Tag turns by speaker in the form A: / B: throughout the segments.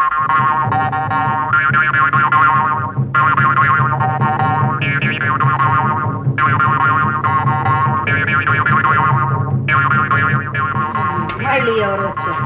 A: మళ్ళీ ఎవరు వచ్చారు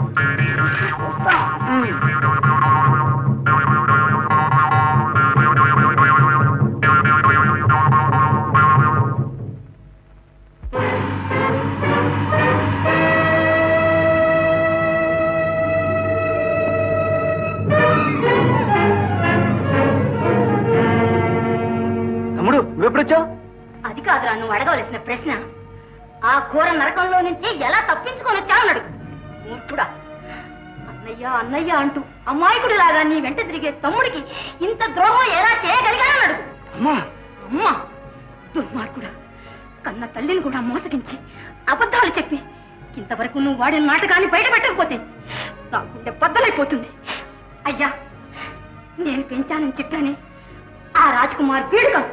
B: తమ్ముడు నువ్వెప్పుడొచ్చావు
C: అది కాదురా నువ్వు అడగవలసిన ప్రశ్న ఆ ఘోర నరకంలో నుంచి ఎలా తప్పించుకొని వచ్చావన్నాడు మూర్ఖుడా అన్నయ్య అన్నయ్య అంటూ అమాయకుడు లాగా నీ వెంట తిరిగే తమ్ముడికి ఇంత ద్రోహం ఎలా చేయగలిగానన్నాడు
B: అమ్మా
C: అమ్మా దుర్మార్గుడా కన్న తల్లిని కూడా మోసగించి అబద్ధాలు చెప్పి ఇంతవరకు నువ్వు వాడిన నాటకాన్ని బయట పెట్టకపోతే నా గుండె బద్దలైపోతుంది అయ్యా నేను పెంచానని చెప్పానే ఆ రాజకుమార్ వీడు కాదు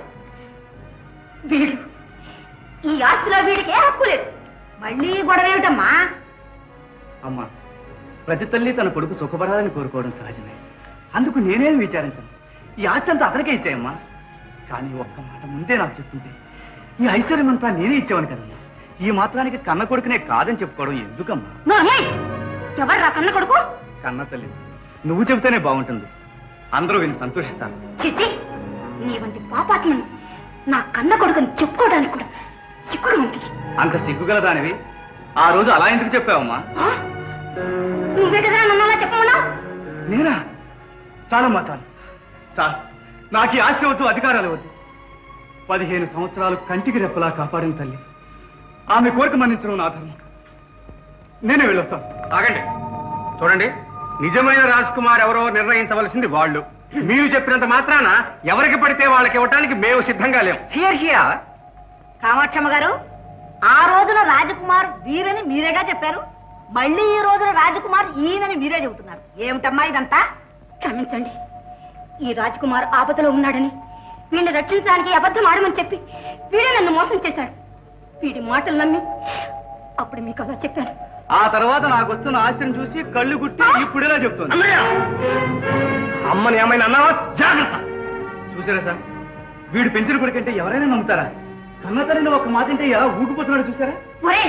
C: వీడు ఈ ఆస్తిలో వీడికి ఏ హక్కు లేదు మళ్ళీ గొడవ ఏమిటమ్మా
B: అమ్మా ప్రతి తల్లి తన కొడుకు సుఖపడాలని కోరుకోవడం సహజమే అందుకు నేనేం విచారించను ఈ ఆస్తి అంతా అతనికే ఇచ్చాయమ్మా కానీ ఒక్క మాట ముందే నాకు చెప్తుంటే ఈ ఐశ్వర్యం అంతా నేనే ఇచ్చేవాను కదమ్మా ఈ మాత్రానికి కన్న కొడుకునే కాదని చెప్పుకోవడం ఎందుకమ్మా
C: నోర్మయ్ ఎవర్రా కన్న కొడుకు
B: కన్న తల్లి నువ్వు చెబితేనే బాగుంటుంది అందరూ విని సంతోషిస్తారు
C: చిచి నీ వంటి పాపాత్మని నా కన్న కొడుకుని చెప్పుకోవడానికి కూడా చిక్కుడు ఉంది
B: అంత సిగ్గుగల దానివి ఆ రోజు అలా ఎందుకు చెప్పావమ్మా
C: ఆ? నువ్వే కదా నన్ను అలా చెప్పమన్నావు
B: నేనా చాలమ్మా చాలు చాలు నాకు ఈ ఆస్తి వద్దు అధికారాలు వద్దు పదిహేను సంవత్సరాలు కంటికి రెప్పలా కాపాడిన తల్లి ఆమె కోరిక మన్నించడం నా ధర్మం నేనే వెళ్ళొస్తాను
D: ఆగండి చూడండి నిజమైన రాజ్ కుమార్ ఎవరో నిర్ణయించవలసింది వాళ్ళు మీరు చెప్పినంత మాత్రాన ఎవరికి పడితే వాళ్ళకి ఇవ్వటానికి మేము సిద్ధంగా లేం
A: హియర్ హియర్ కామాక్షమ్మ గారు ఆ రోజున రాజకుమార్ వీరని మీరేగా చెప్పారు మళ్ళీ ఈ రోజున రాజకుమార్ ఈయనని మీరే చెబుతున్నారు ఏమిటమ్మా ఇదంతా
C: క్షమించండి ఈ రాజకుమార్ ఆపదలో ఉన్నాడని వీడిని రక్షించడానికి అబద్ధం ఆడమని చెప్పి వీడే నన్ను మోసం చేశాడు వీడి మాటలు నమ్మి అప్పుడు మీకు అలా చెప్పాను
B: ఆ తర్వాత నాకు వస్తున్న ఆస్తిని చూసి కళ్ళు గుట్టి ఇప్పుడేలా చెప్తుంది
D: అమ్మని ఏమైనా అన్నావా జాగ్రత్త
B: చూసారా సార్ వీడు పెంచిన కొడుకంటే ఎవరైనా నమ్ముతారా కన్న తల్లిని ఒక మాట అంటే ఎలా ఊగిపోతున్నాడు చూసారా
C: ఒరే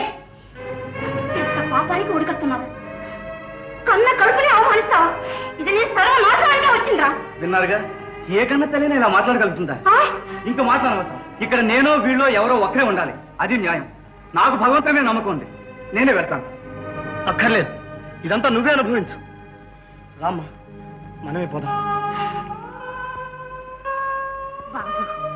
C: ఎంత పాపానికి ఉడకడుతున్నావు కన్న కడుపుని అవమానిస్తావా ఇది నీ సర్వనాశనానికే వచ్చిందిరా
B: విన్నారుగా ఏ కన్న తల్లిని ఇలా మాట్లాడగలుగుతుందా
C: ఆ?
B: ఇంకా మాట్లాడవసరం ఇక్కడ నేనో వీళ్ళో ఎవరో ఒక్కరే ఉండాలి అది న్యాయం నాకు భగవంతుడే నమ్మకం ఉంది నేనే వెళ్తాను
D: అక్కర్లేదు ఇదంతా నువ్వే అనుభవించు
B: రామ్మా మనమే పోదాం
C: బాబు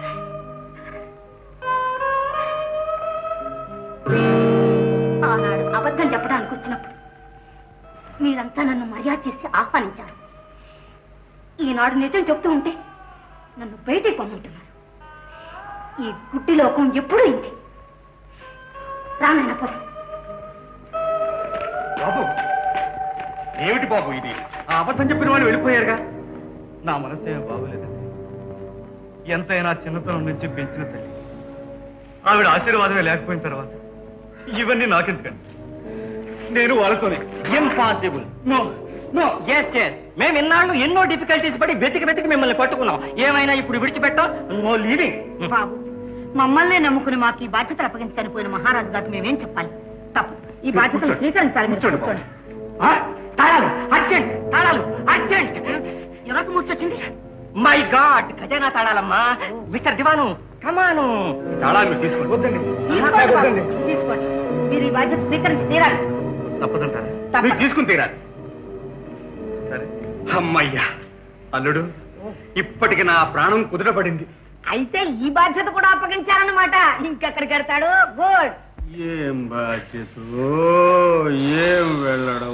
C: ఆనాడు అబద్ధం చెప్పడానికి వచ్చినప్పుడు మీరంతా నన్ను మర్యాద చేసి ఆహ్వానించారు ఈనాడు నిజం చెప్తూ ఉంటే నన్ను బయటికి పొమ్మంటున్నారు ఈ గుడ్డి లోకం ఎప్పుడూ ఇంతే రానన్న పొలం
D: బాబు ఏమిటి బాబు ఇది
B: ఆ అబద్ధం చెప్పిన వాళ్ళు వెళ్ళిపోయారుగా నా మనసే బాగోలేదండి ఎంతైనా చిన్నతనం నుంచి పెంచిన తల్లి ఆవిడ ఆశీర్వాదమే లేకపోయిన తర్వాత ఇవన్నీ నాకెందుకండి నేను వాళ్ళతోనే
D: impossible
B: no no
D: yes yes మేము ఇన్నాళ్ళు ఎన్నో డిఫికల్టీస్ పడి వెతికి వెతికి మిమ్మల్ని పట్టుకున్నాం ఏమైనా ఇప్పుడు విడిచిపెట్టాం నో లీవింగ్
A: బాబు మమ్మల్ని నమ్ముకుని మాకు ఈ బాధ్యతలు అప్పగించి చనిపోయిన మహారాజు గారికి మేమేం చెప్పాలి తప్పు ఈ బాధ్యతలు స్వీకరించాలి మీరు
D: కూర్చోండి బాబు.
A: కూర్చోండి.
D: తాళాలు అర్జెంట్ తాళాలు అర్జెంట్
A: ఎవరికి మూర్చొచ్చింది
D: మై గాడ్ ఖజానా తాళాలమ్మా మిస్టర్ దివాను కమాను తాళాలు మీరు తీసుకోండి వద్దండి
A: తీసుకోండి బాబు, తీసుకోండి మీరు ఈ బాధ్యత స్వీకరించి తీరాలి
B: తప్పదంటారా
A: తప్ప.
D: మీరు తీసుకుని తీరాలి
B: సరే
D: అమ్మయ్యా అల్లుడు ఇప్పటికి నా ప్రాణం కుదురపడింది
A: అయితే ఈ బాధ్యత కూడా అప్పగించారన్నమాట ఇంకెక్కడికి వెళ్తాడు గుడ్
D: ఏం బాధ్యత ఏం వెళ్ళడం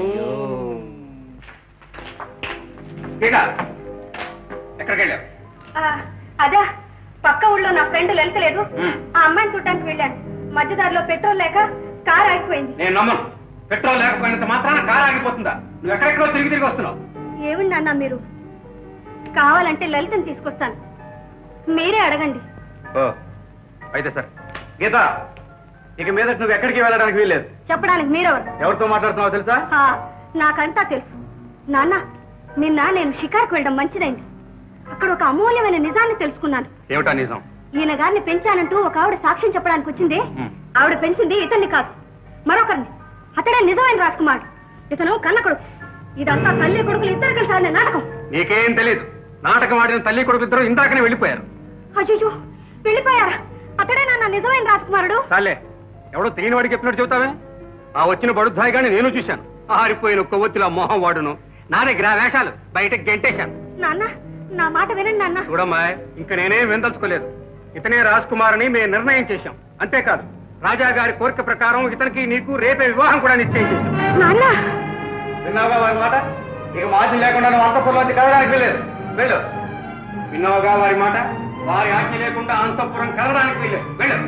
D: ఎక్కడికి వెళ్ళావు
C: అదే పక్క ఊళ్ళో నా ఫ్రెండ్ లెంత లేదు
D: మ్.
C: ఆ అమ్మాయిని చూడటానికి వెళ్ళాను మధ్యదారిలో పెట్రోల్ లేక కార్ ఆగిపోయింది
D: నేను నమ్మను పెట్రోల్ లేకపోయినంత మాత్రాన కారు ఆగిపోతుందా నువ్వు ఎక్కడెక్కడో తిరిగి తిరిగి వస్తున్నావు
C: ఏమండి అన్న మీరు కావాలంటే లలితని తీసుకొస్తాను మీరే అడగండి
D: ఓ అయితే సరే గీత ఇక మీద నువ్వు ఎక్కడికి వెళ్ళడానికి వీల్లేదు
C: చెప్పడానికి మీరెవరు
D: ఎవరితో మాట్లాడుతున్నావో తెలుసా
C: ఆ, నాకంతా తెలుసు నాన్న నిన్న నేను షికార్కు వెళ్ళడం మంచిదైంది అక్కడ ఒక అమూల్యమైన నిజాన్ని తెలుసుకున్నాను
D: ఏమిటా నిజం
C: ఈయన గారిని పెంచానంటూ ఒక ఆవిడ సాక్ష్యం చెప్పడానికి వచ్చింది
D: హ్మ్.
C: ఆవిడ పెంచింది ఇతన్ని కాదు మరొకరిని అతడే నిజమైన రాజకుమార్ ఇతను కన్న కొడుకు ఇదంతా తల్లి కొడుకులు ఇద్దరు కలిసి ఆడిన నాటకం
D: నీకేం తెలియదు నాటకం ఆడిన తల్లి కొడుకు ఇద్దరు ఇందాకనే వెళ్ళిపోయారు
C: అయ్యో వెళ్ళిపోయారా అతడే నాన్న నిజమైన రాజకుమారుడు
D: చాలే ఎవడో తెలియని వాడికి చెప్పినట్టు చెబుతావే ఆ వచ్చిన బడుద్దాయి గాని నేను చూశాను ఆరిపోయిన కొవ్వొత్తిలా మొహం వాడును నా దగ్గర ఆ వేషాలు బయట గెంటేశాను
C: నాన్న నా మాట వినండి నాన్న
D: చూడమ్మా ఇంక నేనేం విందలుచుకోలేదు ఇతనే రాజ్ కుమార్ అని మేము నిర్ణయం చేశాం అంతేకాదు రాజా గారి కోరిక ప్రకారం ఇతనికి నీకు రేపే వివాహం కూడా నిశ్చయం చేశాం
C: నాన్న
D: విన్నావుగా వారి మాట ఇక మాజీ లేకుండా నువ్వు అంతఃపురంలోంచి కదలడానికి వెళ్ళలేదు వెళ్ళు విన్నావుగా వారి మాట వారి ఆజ్ఞ లేకుండా అంతఃపురం కదలడానికి వెళ్ళలేదు వెళ్ళు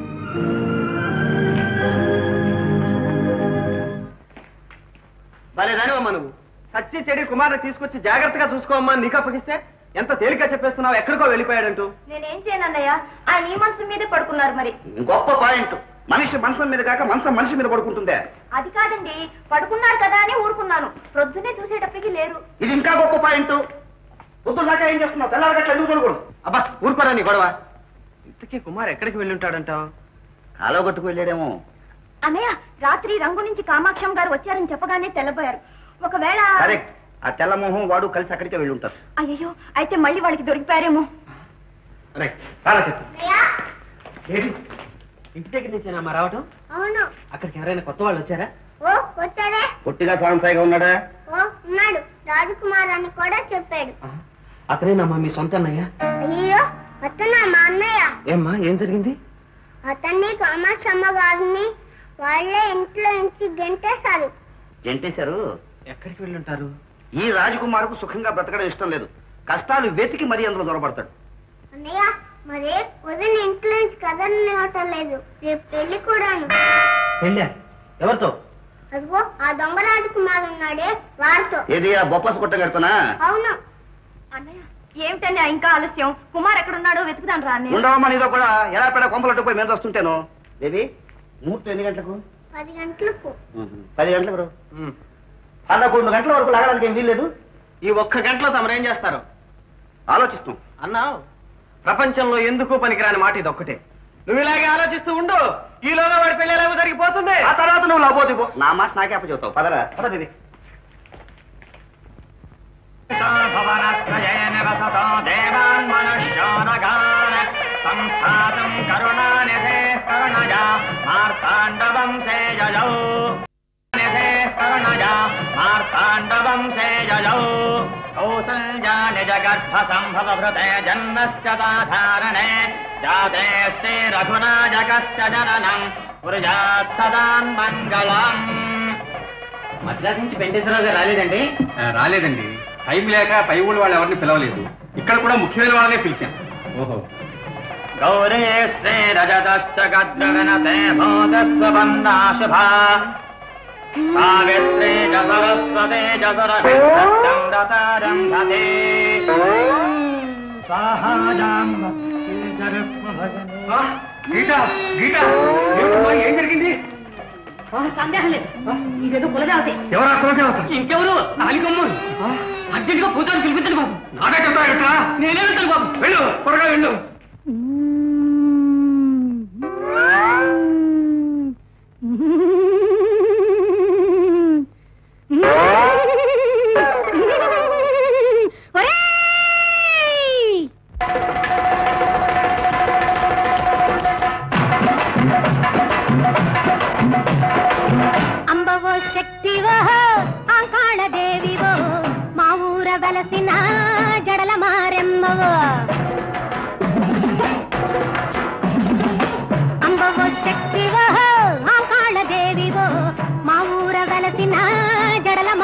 B: భలే దానివమ్మా నువ్వు సచ్చి చెడి కుమారుని తీసుకొచ్చి జాగ్రత్తగా చూసుకోమ్మా నీకు అప్పగిస్తే ఎంత తేలిక చెప్పేస్తున్నావు ఎక్కడికో వెళ్ళిపోయాడంటూ
C: నేనేం చేయనన్నయ్య ఆయన ఈ మనసు మీదే పడుకున్నారు మరి
E: గొప్ప పాయింట్ మనిషి మంచం మీద కాక మంచం మనిషి మీద పడుకుంటుందే
C: అది కాదండి పడుకున్నారు కదా అని ఊరుకున్నాను ప్రొద్దునే చూసేటప్పటికి లేరు
E: ఇది ఇంకా గొప్ప పాయింట్ పొద్దున్న దాకా ఏం చేస్తున్నావు తెల్లారగట్ల ఎందుకు పడుకోడు
B: అబ్బా ఊరుకోరా నీ గొడవ ఇంతకీ కుమార్ ఎక్కడికి వెళ్ళి ఉంటాడంటావు
E: కాలో కట్టుకు వెళ్ళాడేమో
C: అన్నయ్య రాత్రి రంగు నుంచి కామాక్షం గారు వచ్చారని చెప్పగానే తెల్లబోయారు ఒకవేళ
E: కరెక్ట్ ఆ తెల్లమోహం వాడు కలిసి అక్కడికే వెళ్ళి ఉంటారు
C: అయ్యో అయితే మళ్ళీ వాళ్ళకి దొరికిపోయారేమో
B: రైట్ రారా చెప్పు ఏంటి ఇంటి దగ్గర నుంచేనమ్మా రావటం
F: అవును
B: అక్కడికి ఎవరైనా కొత్త వాళ్ళు వచ్చారా
F: ఓ వచ్చాడే
E: పొట్టిగా సాంసాయిగా ఉన్నాడా
F: ఓ ఉన్నాడు రాజకుమార్ అని కూడా చెప్పాడు
B: అతనేనమ్మా మీ సొంత అన్నయ్య
F: అయ్యో అతను మా అన్నయ్య
B: ఏమ్మా ఏం జరిగింది
F: అతన్ని కామాక్షమ్మ వారిని వాళ్ళే ఇంట్లో నుంచి గెంటేశారు
E: ఎంటేశారు
B: ఎక్కడికి వెళ్ళి ఉంటారు
E: ఈ రాజకుమారుకు సుఖంగా బ్రతకడం ఇష్టం లేదు కష్టాలు వెతికి మరీ అందులో దొరబడతాడు
F: అన్నయ్య మరే వదిన ఇంట్లో నుంచి కదలనివ్వటం లేదు రేపు పెళ్లి కూడాను
B: వెళ్ళా ఎవరితో
F: అదిగో ఆ దొంగ రాజకుమార్ ఉన్నాడే వారితో
E: ఏది ఆ బొప్పస్ కొట్ట కడుతున్నా
F: అవును
C: అన్నయ్య ఏమిటన్నయ్య ఇంకా ఆలస్యం కుమార్ ఎక్కడున్నాడో వెతుకుదాను రా అన్నయ్య
E: ఉండవమ్మా నీతో కూడా ఎలా పెడ కొంపలట్టు పోయి మీద వస్తుంటాను దేవి ముహూర్తం ఎన్ని గంటలకు
F: పది గంటలకు
E: పది గంటలకు రా. పదకొండు గంటల వరకు లాగడానికి ఏం వీల్లేదు
B: ఈ ఒక్క గంటలో తమరేం చేస్తారు
E: ఆలోచిస్తాం
B: అన్నావు ప్రపంచంలో ఎందుకు పనికిరాని మాట ఇది ఒక్కటే నువ్వు ఇలాగే ఆలోచిస్తూ ఉండు ఈలోగా వాడి పెళ్లి ఎలాగో జరిగిపోతుంది
E: ఆ తర్వాత నువ్వు లాబోతి పో నా మాట నాకే అప్పచెబుతావు పదరా పద దేవి
B: భవనత్రయేన వసతో దేవాన్ మనుష్యోనగాన్ సంస్థాతం కరుణానిధే కరుణజా మార్తాండవంశే జయౌ నిధే కరుణజా మార్తాండవంశే జయౌ కౌసల్యా నిజ గర్భ సంభవ భృతే జన్మశ్చ సాధారణే జాతే శ్రీ రఘునాజకశ్చ జననం కురుజాత్ సదాన్ మంగళం మద్రాసు నుంచి వెంకటేశ్వరరావు గారు రాలేదండి
D: రాలేదండి టైం లేక పై ఊళ్ళో వాళ్ళు ఎవరిని పిలవలేదు ఇక్కడ కూడా ముఖ్యమైన వాళ్ళనే పిలిచాను ఓహో
B: గౌరీ శ్రీ రజతశ్చ గద్గగనతే భూతస్వబందా శుభా సావిత్రీ చ సరస్వతే చ సరస్వతం దతారంభతే సాహాజాం
D: గీత గీత ఏమిటమ్మా, ఏం జరిగింది
C: సందేహం లేదు ఇదేదో కులదేవతే
D: ఎవరా కోటేవత
B: ఇంకెవరు నాలుగమ్మ అర్జెంట్ గా పూజాన్ని పిలిపించండి బాబు
D: నాకే చెప్తా ఎట్లా
B: నేనే వెళ్తాను బాబు
D: వెళ్ళు త్వరగా వెళ్ళు
F: అంబవో శక్తివో ఆకాళ దేవివో మా ఊర వెలసిన జడల మారెమ్మవో అంబవో శక్తివో ఆకాళ దేవివో మా ఊర వెలసిన జడల